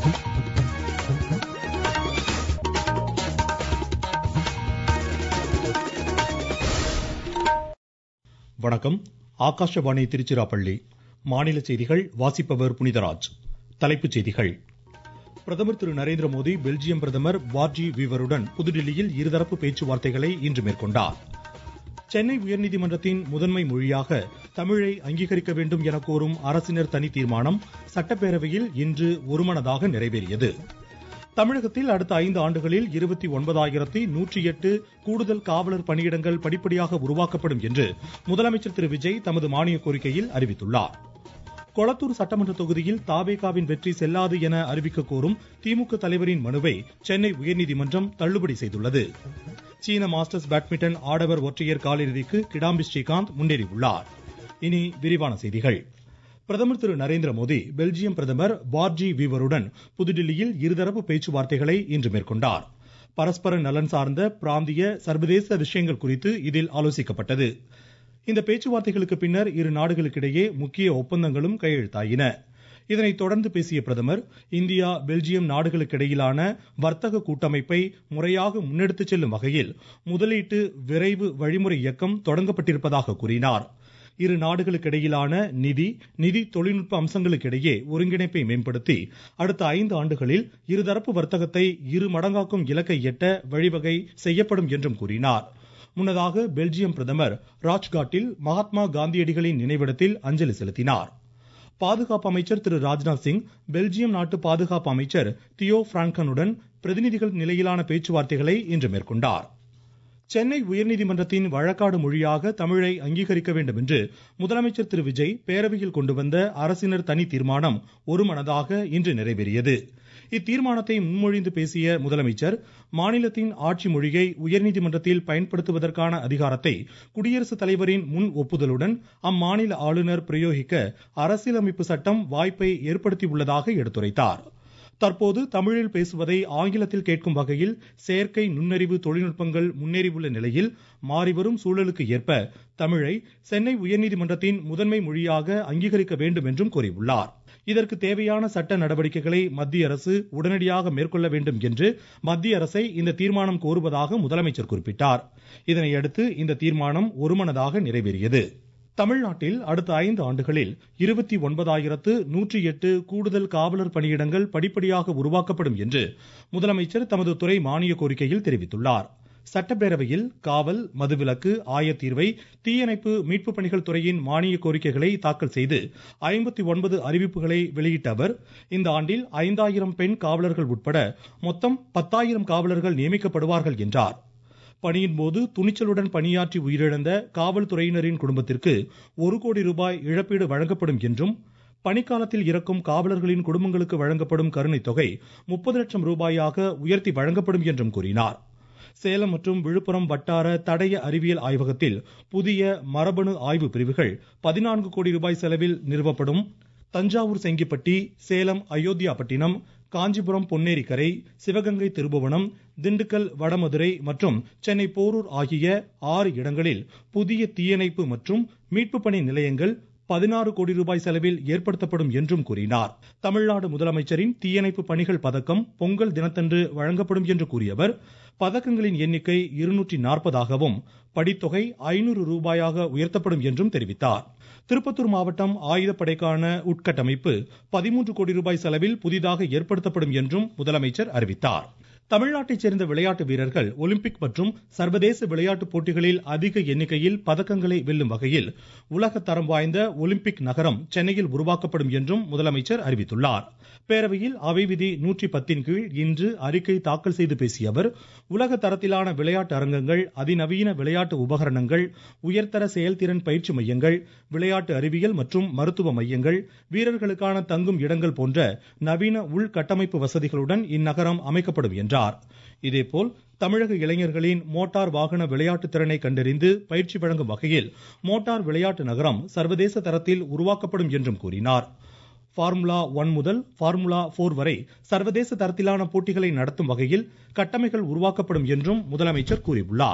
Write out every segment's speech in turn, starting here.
வணக்கம் ஆகாஷவாணி திருச்சிராப்பள்ளி மாநில செய்திகள் வாசிப்பவர் புனிதராஜ் தலைப்புச் செய்திகள் பிரதமர் திரு நரேந்திர மோடி பெல்ஜியம் பிரதமர் வார்ஜி வீவருடன் புதுடில்லியில் இருதரப்பு பேச்சுவார்த்தைகளை இன்று மேற்கொண்டார் சென்னை உயர்நீதிமன்றத்தின் முதன்மை மொழியாக தமிழை அங்கீகரிக்க வேண்டும் என கோரும் அரசினர் தனி தீர்மானம் சட்டப்பேரவையில் இன்று ஒருமனதாக நிறைவேறியது தமிழகத்தில் அடுத்த ஐந்து ஆண்டுகளில் இருபத்தி ஒன்பதாயிரத்தி நூற்றி எட்டு கூடுதல் காவலர் பணியிடங்கள் படிப்படியாக உருவாக்கப்படும் என்று முதலமைச்சர் திரு விஜய் தமது மானிய கோரிக்கையில் அறிவித்துள்ளார் கொளத்தூர் சட்டமன்ற தொகுதியில் தாவேகாவின் வெற்றி செல்லாது என அறிவிக்க கோரும் திமுக தலைவரின் மனுவை சென்னை உயர்நீதிமன்றம் தள்ளுபடி செய்துள்ளது சீன மாஸ்டர்ஸ் பேட்மிண்டன் ஆடவர் ஒற்றையர் காலிறுதிக்கு கிடாம்பி ஸ்ரீகாந்த் முன்னேறியுள்ளார் இனி விரிவான செய்திகள் பிரதமர் திரு நரேந்திர மோடி பெல்ஜியம் பிரதமர் பார்ஜி வீவருடன் புதுடில்லியில் இருதரப்பு பேச்சுவார்த்தைகளை இன்று மேற்கொண்டார் பரஸ்பர நலன் சார்ந்த பிராந்திய சர்வதேச விஷயங்கள் குறித்து இதில் ஆலோசிக்கப்பட்டது இந்த பேச்சுவார்த்தைகளுக்கு பின்னர் இரு நாடுகளுக்கிடையே முக்கிய ஒப்பந்தங்களும் கையெழுத்தாயின இதனைத் தொடர்ந்து பேசிய பிரதமர் இந்தியா பெல்ஜியம் நாடுகளுக்கிடையிலான வர்த்தக கூட்டமைப்பை முறையாக முன்னெடுத்துச் செல்லும் வகையில் முதலீட்டு விரைவு வழிமுறை இயக்கம் தொடங்கப்பட்டிருப்பதாக கூறினார் இரு நாடுகளுக்கிடையிலான நிதி நிதி தொழில்நுட்ப அம்சங்களுக்கிடையே ஒருங்கிணைப்பை மேம்படுத்தி அடுத்த ஐந்து ஆண்டுகளில் இருதரப்பு வர்த்தகத்தை இரு மடங்காக்கும் இலக்கை எட்ட வழிவகை செய்யப்படும் என்றும் கூறினார் முன்னதாக பெல்ஜியம் பிரதமர் ராஜ்காட்டில் மகாத்மா காந்தியடிகளின் நினைவிடத்தில் அஞ்சலி செலுத்தினார் பாதுகாப்பு அமைச்சர் திரு ராஜ்நாத் சிங் பெல்ஜியம் நாட்டு பாதுகாப்பு அமைச்சர் தியோ பிரான்கனுடன் பிரதிநிதிகள் நிலையிலான பேச்சுவார்த்தைகளை இன்று மேற்கொண்டார் சென்னை உயர்நீதிமன்றத்தின் வழக்காடு மொழியாக தமிழை அங்கீகரிக்க வேண்டும் என்று முதலமைச்சர் திரு விஜய் பேரவையில் கொண்டு வந்த அரசினர் தனி தீர்மானம் ஒருமனதாக இன்று நிறைவேறியது இத்தீர்மானத்தை முன்மொழிந்து பேசிய முதலமைச்சர் மாநிலத்தின் ஆட்சி மொழியை உயர்நீதிமன்றத்தில் பயன்படுத்துவதற்கான அதிகாரத்தை குடியரசுத் தலைவரின் முன் ஒப்புதலுடன் அம்மாநில ஆளுநர் பிரயோகிக்க அரசியலமைப்பு சட்டம் வாய்ப்பை ஏற்படுத்தியுள்ளதாக எடுத்துரைத்தார் தற்போது தமிழில் பேசுவதை ஆங்கிலத்தில் கேட்கும் வகையில் செயற்கை நுண்ணறிவு தொழில்நுட்பங்கள் முன்னேறியுள்ள நிலையில் மாறிவரும் சூழலுக்கு ஏற்ப தமிழை சென்னை உயர்நீதிமன்றத்தின் முதன்மை மொழியாக அங்கீகரிக்க வேண்டும் என்றும் கூறியுள்ளார் இதற்கு தேவையான சட்ட நடவடிக்கைகளை மத்திய அரசு உடனடியாக மேற்கொள்ள வேண்டும் என்று மத்திய அரசை இந்த தீர்மானம் கோருவதாக முதலமைச்சர் குறிப்பிட்டார் இதனையடுத்து இந்த தீர்மானம் ஒருமனதாக நிறைவேறியது தமிழ்நாட்டில் அடுத்த ஐந்து ஆண்டுகளில் இருபத்தி ஒன்பதாயிரத்து நூற்றி எட்டு கூடுதல் காவலர் பணியிடங்கள் படிப்படியாக உருவாக்கப்படும் என்று முதலமைச்சர் தமது துறை மானிய கோரிக்கையில் தெரிவித்துள்ளார் சட்டப்பேரவையில் காவல் மதுவிலக்கு ஆயத்தீர்வை தீயணைப்பு மீட்பு பணிகள் துறையின் மானிய கோரிக்கைகளை தாக்கல் செய்து ஐம்பத்தி ஒன்பது அறிவிப்புகளை வெளியிட்ட அவர் இந்த ஆண்டில் ஐந்தாயிரம் பெண் காவலர்கள் உட்பட மொத்தம் பத்தாயிரம் காவலர்கள் நியமிக்கப்படுவார்கள் என்றார் பணியின் போது துணிச்சலுடன் பணியாற்றி உயிரிழந்த காவல்துறையினரின் குடும்பத்திற்கு ஒரு கோடி ரூபாய் இழப்பீடு வழங்கப்படும் என்றும் பணிக்காலத்தில் இறக்கும் காவலர்களின் குடும்பங்களுக்கு வழங்கப்படும் கருணைத் தொகை முப்பது லட்சம் ரூபாயாக உயர்த்தி வழங்கப்படும் என்றும் கூறினார் சேலம் மற்றும் விழுப்புரம் வட்டார தடய அறிவியல் ஆய்வகத்தில் புதிய மரபணு ஆய்வு பிரிவுகள் பதினான்கு கோடி ரூபாய் செலவில் நிறுவப்படும் தஞ்சாவூர் செங்கிப்பட்டி சேலம் அயோத்தியாபட்டினம் காஞ்சிபுரம் பொன்னேரிக்கரை சிவகங்கை திருபுவனம் திண்டுக்கல் வடமதுரை மற்றும் சென்னை போரூர் ஆகிய ஆறு இடங்களில் புதிய தீயணைப்பு மற்றும் மீட்பு பணி நிலையங்கள் பதினாறு கோடி ரூபாய் செலவில் ஏற்படுத்தப்படும் என்றும் கூறினார் தமிழ்நாடு முதலமைச்சரின் தீயணைப்பு பணிகள் பதக்கம் பொங்கல் தினத்தன்று வழங்கப்படும் என்று கூறியவர் பதக்கங்களின் எண்ணிக்கை இருநூற்றி நாற்பதாகவும் படித்தொகை ஐநூறு ரூபாயாக உயர்த்தப்படும் என்றும் தெரிவித்தார் திருப்பத்தூர் மாவட்டம் ஆயுதப்படைக்கான உட்கட்டமைப்பு பதிமூன்று கோடி ரூபாய் செலவில் புதிதாக ஏற்படுத்தப்படும் என்றும் முதலமைச்சர் அறிவித்தார் தமிழ்நாட்டைச் சேர்ந்த விளையாட்டு வீரர்கள் ஒலிம்பிக் மற்றும் சர்வதேச விளையாட்டுப் போட்டிகளில் அதிக எண்ணிக்கையில் பதக்கங்களை வெல்லும் வகையில் உலக தரம் வாய்ந்த ஒலிம்பிக் நகரம் சென்னையில் உருவாக்கப்படும் என்றும் முதலமைச்சர் அறிவித்துள்ளார் பேரவையில் அவை விதி நூற்றி பத்தின் கீழ் இன்று அறிக்கை தாக்கல் செய்து பேசிய அவர் உலக தரத்திலான விளையாட்டு அரங்கங்கள் அதிநவீன விளையாட்டு உபகரணங்கள் உயர்தர செயல்திறன் பயிற்சி மையங்கள் விளையாட்டு அறிவியல் மற்றும் மருத்துவ மையங்கள் வீரர்களுக்கான தங்கும் இடங்கள் போன்ற நவீன உள்கட்டமைப்பு வசதிகளுடன் இந்நகரம் அமைக்கப்படும் என்றார் இதேபோல் தமிழக இளைஞர்களின் மோட்டார் வாகன விளையாட்டு திறனை கண்டறிந்து பயிற்சி வழங்கும் வகையில் மோட்டார் விளையாட்டு நகரம் சர்வதேச தரத்தில் உருவாக்கப்படும் என்றும் கூறினார் ஃபார்முலா ஒன் முதல் ஃபார்முலா போர் வரை சர்வதேச தரத்திலான போட்டிகளை நடத்தும் வகையில் கட்டமைகள் உருவாக்கப்படும் என்றும் முதலமைச்சர் கூறியுள்ளார்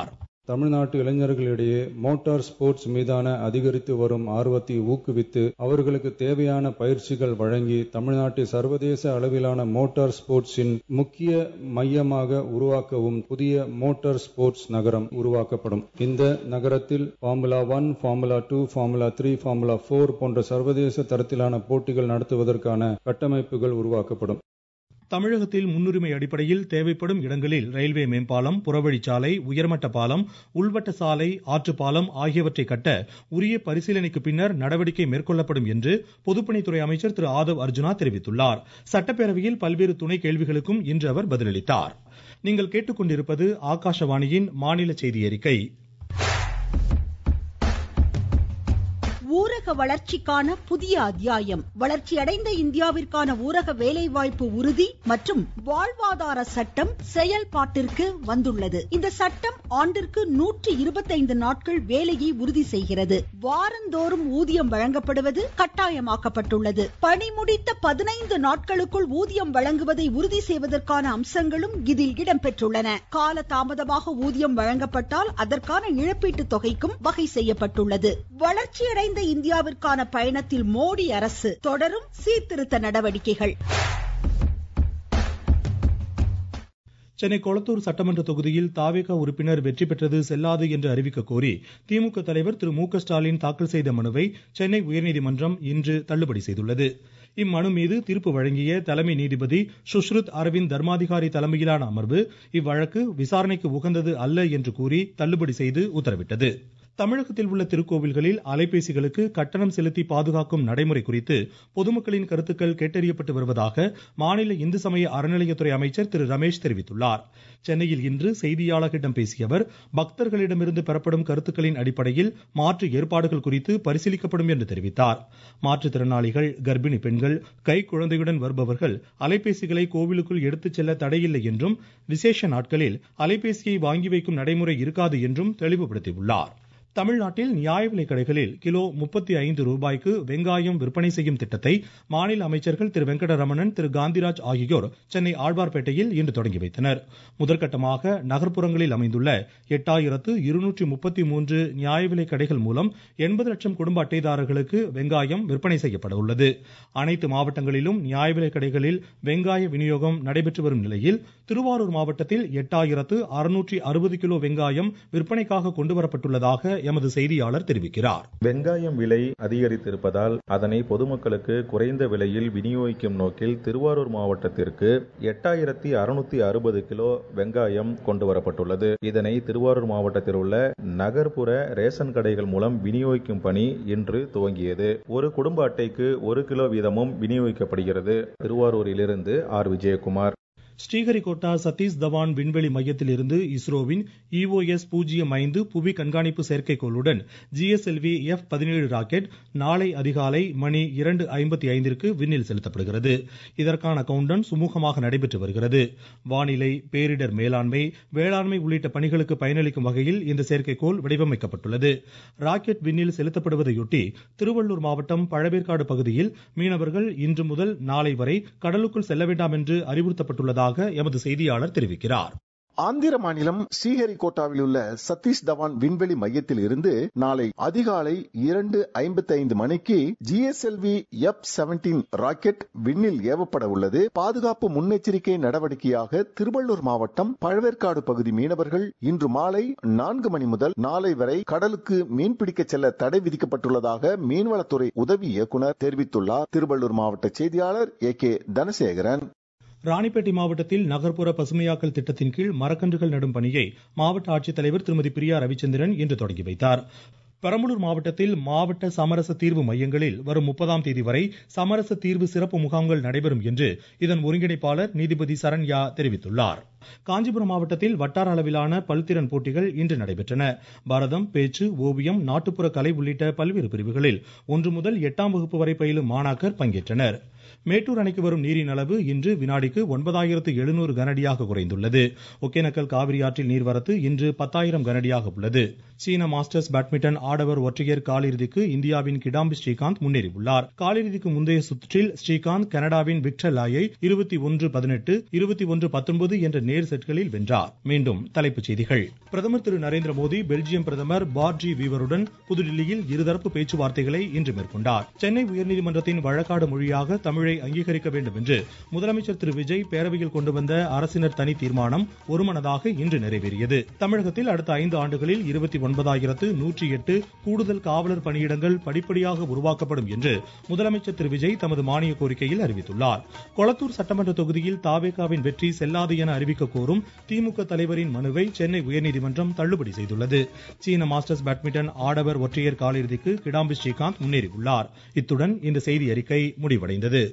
தமிழ்நாட்டு இளைஞர்களிடையே மோட்டார் ஸ்போர்ட்ஸ் மீதான அதிகரித்து வரும் ஆர்வத்தை ஊக்குவித்து அவர்களுக்கு தேவையான பயிற்சிகள் வழங்கி தமிழ்நாட்டை சர்வதேச அளவிலான மோட்டார் ஸ்போர்ட்ஸின் முக்கிய மையமாக உருவாக்கவும் புதிய மோட்டார் ஸ்போர்ட்ஸ் நகரம் உருவாக்கப்படும் இந்த நகரத்தில் formula one formula two formula three formula four போன்ற சர்வதேச தரத்திலான போட்டிகள் நடத்துவதற்கான கட்டமைப்புகள் உருவாக்கப்படும் தமிழகத்தில் முன்னுரிமை அடிப்படையில் தேவைப்படும் இடங்களில் ரயில்வே மேம்பாலம் புறவழிச்சாலை உயர்மட்ட பாலம் உள்வட்ட சாலை ஆற்றுப்பாலம் ஆகியவற்றை கட்ட உரிய பரிசீலனைக்கு பின்னர் நடவடிக்கை மேற்கொள்ளப்படும் என்று பொதுப்பணித்துறை அமைச்சர் திரு ஆதவ் அர்ஜுனா தெரிவித்துள்ளார் சட்டப்பேரவையில் பல்வேறு துணை கேள்விகளுக்கும் இன்று அவர் பதிலளித்தார் நீங்கள் கேட்டுக்கொண்டிருப்பது ஆகாஷவாணியின் மாநில செய்தி அறிக்கை ஊரக வளர்ச்சிக்கான புதிய அத்தியாயம் வளர்ச்சியடைந்த இந்தியாவிற்கான ஊரக வேலைவாய்ப்பு உறுதி மற்றும் வாழ்வாதார சட்டம் செயல்பாட்டிற்கு வந்துள்ளது இந்த சட்டம் ஆண்டிற்கு நூற்றி இருபத்தைந்து நாட்கள் வேலையை உறுதி செய்கிறது வாரந்தோறும் ஊதியம் வழங்கப்படுவது கட்டாயமாக்கப்பட்டுள்ளது பணி முடித்த பதினைந்து நாட்களுக்குள் ஊதியம் வழங்குவதை உறுதி செய்வதற்கான அம்சங்களும் இதில் இடம்பெற்றுள்ளன கால தாமதமாக ஊதியம் வழங்கப்பட்டால் அதற்கான இழப்பீட்டு தொகைக்கும் வகை செய்யப்பட்டுள்ளது வளர்ச்சியடைந்த இந்தியாவிற்கான பயணத்தில் மோடி அரசு தொடரும் சீர்திருத்த நடவடிக்கைகள் சென்னை கொளத்தூர் சட்டமன்ற தொகுதியில் தாவேகா உறுப்பினர் வெற்றி பெற்றது செல்லாது என்று அறிவிக்க கோரி திமுக தலைவர் திரு மு க ஸ்டாலின் தாக்கல் செய்த மனுவை சென்னை உயர்நீதிமன்றம் இன்று தள்ளுபடி செய்துள்ளது இம்மனு மீது தீர்ப்பு வழங்கிய தலைமை நீதிபதி சுஷ்ருத் அரவிந்த் தர்மாதிகாரி தலைமையிலான அமர்வு இவ்வழக்கு விசாரணைக்கு உகந்தது அல்ல என்று கூறி தள்ளுபடி செய்து உத்தரவிட்டது தமிழகத்தில் உள்ள திருக்கோவில்களில் அலைபேசிகளுக்கு கட்டணம் செலுத்தி பாதுகாக்கும் நடைமுறை குறித்து பொதுமக்களின் கருத்துக்கள் கேட்டறியப்பட்டு வருவதாக மாநில இந்து சமய அறநிலையத்துறை அமைச்சர் திரு ரமேஷ் தெரிவித்துள்ளார் சென்னையில் இன்று செய்தியாளர்களிடம் பேசிய அவர் பக்தர்களிடமிருந்து பெறப்படும் கருத்துக்களின் அடிப்படையில் மாற்று ஏற்பாடுகள் குறித்து பரிசீலிக்கப்படும் என்று தெரிவித்தார் மாற்றுத்திறனாளிகள் கர்ப்பிணி பெண்கள் கை குழந்தையுடன் வருபவர்கள் அலைபேசிகளை கோவிலுக்குள் எடுத்துச் செல்ல தடையில்லை என்றும் விசேஷ நாட்களில் அலைபேசியை வாங்கி வைக்கும் நடைமுறை இருக்காது என்றும் தெளிவுபடுத்தியுள்ளார் தமிழ்நாட்டில் நியாய விலைக் கடைகளில் கிலோ முப்பத்தி ஐந்து ரூபாய்க்கு வெங்காயம் விற்பனை செய்யும் திட்டத்தை மாநில அமைச்சர்கள் திரு வெங்கடரமணன் திரு காந்திராஜ் ஆகியோர் சென்னை ஆழ்வார்பேட்டையில் இன்று தொடங்கி வைத்தனர் முதற்கட்டமாக நகர்ப்புறங்களில் அமைந்துள்ள எட்டாயிரத்து இருநூற்றி முப்பத்தி மூன்று நியாய விலைக் கடைகள் மூலம் எண்பது லட்சம் குடும்ப அட்டைதாரர்களுக்கு வெங்காயம் விற்பனை செய்யப்பட உள்ளது அனைத்து மாவட்டங்களிலும் நியாய விலைக் கடைகளில் வெங்காய விநியோகம் நடைபெற்று வரும் நிலையில் திருவாரூர் மாவட்டத்தில் எட்டாயிரத்து அறுநூற்றி அறுபது கிலோ வெங்காயம் விற்பனைக்காக கொண்டுவரப்பட்டுள்ளதாக எமது செய்தியாளர் தெரிவிக்கிறார் வெங்காயம் விலை அதிகரித்திருப்பதால் அதனை பொதுமக்களுக்கு குறைந்த விலையில் விநியோகிக்கும் நோக்கில் திருவாரூர் மாவட்டத்திற்கு எட்டாயிரத்தி அறுநூத்தி அறுபது கிலோ வெங்காயம் கொண்டு வரப்பட்டுள்ளது இதனை திருவாரூர் மாவட்டத்தில் உள்ள நகர்ப்புற ரேஷன் கடைகள் மூலம் விநியோகிக்கும் பணி இன்று துவங்கியது ஒரு குடும்ப அட்டைக்கு ஒரு கிலோ வீதமும் விநியோகிக்கப்படுகிறது திருவாரூரிலிருந்து ஆர் விஜயகுமார் ஸ்ரீஹரிகோட்டா சதீஷ் தவான் விண்வெளி மையத்தில் இருந்து இஸ்ரோவின் இஓஎஸ் பூஜ்ஜியம் ஐந்து புவி கண்காணிப்பு செயற்கைக்கோளுடன் ஜிஎஸ்எல்வி எஃப் பதினேழு ராக்கெட் நாளை அதிகாலை மணி இரண்டு ஐம்பத்தி ஐந்திற்கு விண்ணில் செலுத்தப்படுகிறது இதற்கான கவுண்டன் சுமூகமாக நடைபெற்று வருகிறது வானிலை பேரிடர் மேலாண்மை வேளாண்மை உள்ளிட்ட பணிகளுக்கு பயனளிக்கும் வகையில் இந்த செயற்கைக்கோள் வடிவமைக்கப்பட்டுள்ளது ராக்கெட் விண்ணில் செலுத்தப்படுவதையொட்டி திருவள்ளூர் மாவட்டம் பழவேற்காடு பகுதியில் மீனவர்கள் இன்று முதல் நாளை வரை கடலுக்குள் செல்ல வேண்டாம் என்று அறிவுறுத்தப்பட்டுள்ளதாக எமது செய்தியாளர் தெரிவிக்கிறார் ஆந்திர மாநிலம் ஸ்ரீஹரிகோட்டாவில் உள்ள சதீஷ் தவான் விண்வெளி மையத்தில் இருந்து நாளை அதிகாலை இரண்டு ஐம்பத்தி ஐந்து மணிக்கு ஜிஎஸ்எல்வி எஃப் செவன்டீன் ராக்கெட் விண்ணில் ஏவப்பட உள்ளது பாதுகாப்பு முன்னெச்சரிக்கை நடவடிக்கையாக திருவள்ளூர் மாவட்டம் பழவேற்காடு பகுதி மீனவர்கள் இன்று மாலை நான்கு மணி முதல் நாளை வரை கடலுக்கு மீன்பிடிக்க செல்ல தடை விதிக்கப்பட்டுள்ளதாக மீன்வளத்துறை உதவி இயக்குநர் தெரிவித்துள்ளார் திருவள்ளூர் மாவட்ட செய்தியாளர் ஏ கே தனசேகரன் ராணிப்பேட்டை மாவட்டத்தில் நகர்ப்புற பசுமையாக்கல் திட்டத்தின் கீழ் மரக்கன்றுகள் நடும் பணியை மாவட்ட ஆட்சித்தலைவர் திருமதி பிரியா ரவிச்சந்திரன் இன்று தொடங்கி வைத்தார் பெரம்பலூர் மாவட்டத்தில் மாவட்ட சமரச தீர்வு மையங்களில் வரும் முப்பதாம் தேதி வரை சமரச தீர்வு சிறப்பு முகாம்கள் நடைபெறும் என்று இதன் ஒருங்கிணைப்பாளர் நீதிபதி சரண்யா தெரிவித்துள்ளார் காஞ்சிபுரம் மாவட்டத்தில் வட்டார அளவிலான பல்திறன் போட்டிகள் இன்று நடைபெற்றன பரதம் பேச்சு ஓவியம் நாட்டுப்புற கலை உள்ளிட்ட பல்வேறு பிரிவுகளில் ஒன்று முதல் எட்டாம் வகுப்பு வரை பயிலும் மாணாக்கர் பங்கேற்றனர் மேட்டூர் அணைக்கு வரும் நீரின் அளவு இன்று வினாடிக்கு ஒன்பதாயிரத்து எழுநூறு கனஅடியாக குறைந்துள்ளது ஒகேனக்கல் காவிரி ஆற்றில் நீர்வரத்து இன்று பத்தாயிரம் கனஅடியாக உள்ளது சீன மாஸ்டர்ஸ் பேட்மிண்டன் ஆடவர் ஒற்றையர் காலிறுதிக்கு இந்தியாவின் கிடாம்பி ஸ்ரீகாந்த் முன்னேறியுள்ளார் காலிறுதிக்கு முந்தைய சுற்றில் ஸ்ரீகாந்த் கனடாவின் விக்டர் லாயை இருபத்தி ஒன்று பதினெட்டு இருபத்தி ஒன்று பத்தொன்பது என்ற நேர் செட்களில் வென்றார் மீண்டும் தலைப்புச் செய்திகள் பிரதமர் திரு நரேந்திர மோடி பெல்ஜியம் பிரதமர் பார்ஜி வீவருடன் புதுடில்லியில் இருதரப்பு பேச்சுவார்த்தைகளை இன்று மேற்கொண்டார் சென்னை உயர்நீதிமன்றத்தின் வழக்காடு மொழியாக தமிழை அங்கீகரிக்க வேண்டும் என்று முதலமைச்சர் திரு விஜய் பேரவையில் கொண்டு வந்த அரசினர் தனி தீர்மானம் ஒருமனதாக இன்று நிறைவேறியது தமிழகத்தில் அடுத்த ஐந்து ஆண்டுகளில் இருபத்தி ஒன்பதாயிரத்து நூற்றி எட்டு கூடுதல் காவலர் பணியிடங்கள் படிப்படியாக உருவாக்கப்படும் என்று முதலமைச்சர் திரு விஜய் தமது மானிய கோரிக்கையில் அறிவித்துள்ளார் கொளத்தூர் சட்டமன்ற தொகுதியில் தாவேகாவின் வெற்றி செல்லாது என அறிவிக்க கோரும் திமுக தலைவரின் மனுவை சென்னை உயர்நீதிமன்றம் தள்ளுபடி செய்துள்ளது சீன மாஸ்டர்ஸ் பேட்மிண்டன் ஆடவர் ஒற்றையர் காலிறுதிக்கு கிடாம்பி ஸ்ரீகாந்த் முன்னேறியுள்ளார் இத்துடன் இந்த செய்தி அறிக்கை முடிவடைந்தது